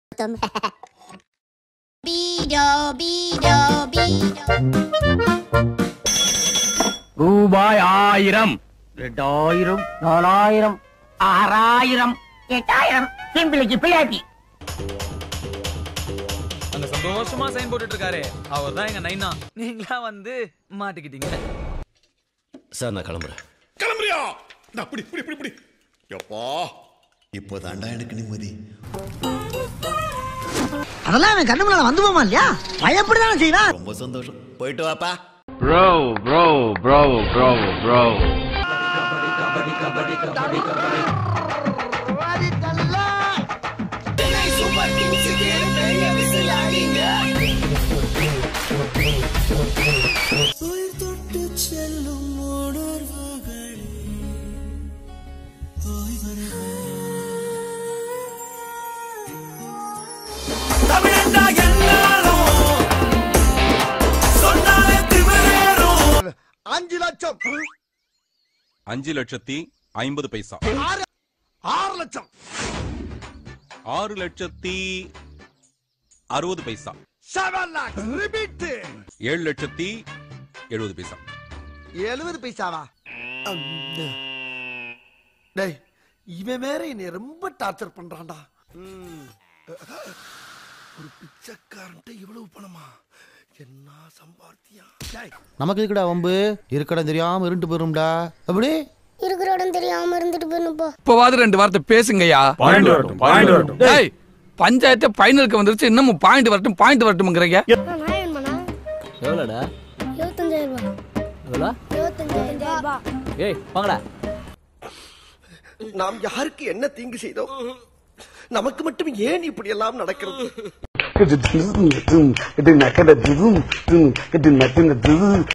them. Bido, bido, bido. ரூபாய் ஆயிரம் ரெண்டாயிரம் நாலாயிரம் ஆறாயிரம் எட்டாயிரம் சிம்பிளைக்கு பிள்ளாட்டி அங்க சந்தோஷமா சைன் போட்டுட்டு இருக்காரு அவர் தான் எங்க நைனா நீங்களா வந்து மாட்டிக்கிட்டீங்க சார் நான் கிளம்புறேன் கிளம்புறியா நான் அப்படி இப்படி இப்படி இப்படி எப்பா இப்போதாண்டா எனக்கு நிம்மதி அதெல்லாம் அவன் கண்ணு முன்னால வந்து போமா இல்லையா பயப்படிதானே செய்வான் ரொம்ப சந்தோஷம் போயிட்டு வாப்பா bro bro bro bro bro அஞ்சு லட்சம் அஞ்சு லட்சத்தி ஐம்பது பைசா ஆறு லட்சம் ஆறு லட்சத்தி அறுபது பைசா செவன் லேக்ஸ் ரிபீட் ஏழு லட்சத்தி எழுபது பைசா எழுபது பைசாவா டேய் இவன் வேற என்னை ரொம்ப டார்ச்சர் பண்றான்டா ஒரு பிச்சைக்காரன்ட்ட இவ்வளவு பணமா என்ன சம்பாத்தியா டேய் நமக்கு இருக்குடா வம்பு இருக்கடம் தெரியாம இருண்டு போயிரும்டா அப்படி இருக்கிற இடம் தெரியாம இருந்துட்டு போயிடும் போ இப்போவாது ரெண்டு வார்த்தை பேசுங்கய்யா பாயிண்ட் வரட்டும் பாயிண்ட் வரட்டும் டேய் பஞ்சாயத்து ஃபைனலுக்கு வந்துருச்சு இன்னமும் பாயிண்ட் வரட்டும் பாயிண்ட் வரட்டும்ங்கறீங்க நான் பண்ணா எவ்வளோடா இருபத்தஞ்சாயிரம் ரூபாய் எவ்வளோ இருபத்தஞ்சாயிரம் ரூபாய் ஏய் வாங்கடா நாம் யாருக்கு என்ன தீங்கு செய்தோம் நமக்கு மட்டும் ஏன் இப்படி எல்லாம் நடக்கிறது இது நக்கட